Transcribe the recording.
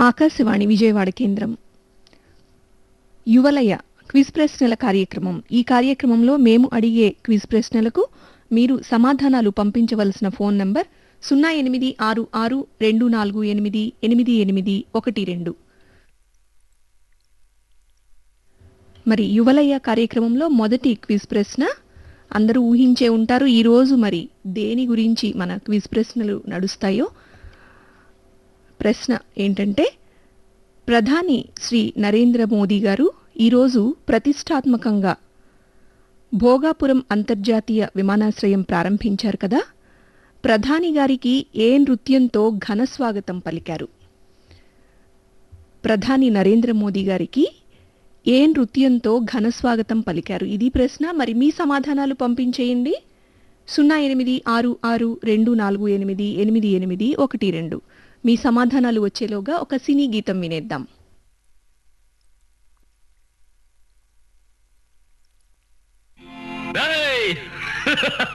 ఆకాశవాణి విజయవాడ కేంద్రం యువలయ క్విజ్ ప్రశ్నల కార్యక్రమం ఈ కార్యక్రమంలో మేము అడిగే క్విజ్ ప్రశ్నలకు మీరు సమాధానాలు పంపించవలసిన ఫోన్ నంబర్ సున్నా ఎనిమిది ఆరు ఆరు రెండు నాలుగు ఎనిమిది ఎనిమిది ఎనిమిది ఒకటి రెండు మరి యువలయ కార్యక్రమంలో మొదటి క్విజ్ ప్రశ్న అందరూ ఊహించే ఉంటారు ఈరోజు మరి దేని గురించి మన క్విజ్ ప్రశ్నలు నడుస్తాయో ప్రశ్న ఏంటంటే ప్రధాని శ్రీ నరేంద్ర మోదీ గారు ఈరోజు ప్రతిష్టాత్మకంగా భోగాపురం అంతర్జాతీయ విమానాశ్రయం ప్రారంభించారు కదా ప్రధాని గారికి ఏ నృత్యంతో ఘన స్వాగతం పలికారు ప్రధాని నరేంద్ర మోదీ గారికి ఏ నృత్యంతో ఘన స్వాగతం పలికారు ఇది ప్రశ్న మరి మీ సమాధానాలు పంపించేయండి సున్నా ఎనిమిది ఆరు ఆరు రెండు నాలుగు ఎనిమిది ఎనిమిది ఎనిమిది ఒకటి రెండు మీ సమాధానాలు వచ్చేలోగా ఒక సినీ గీతం వినేద్దాం Hey!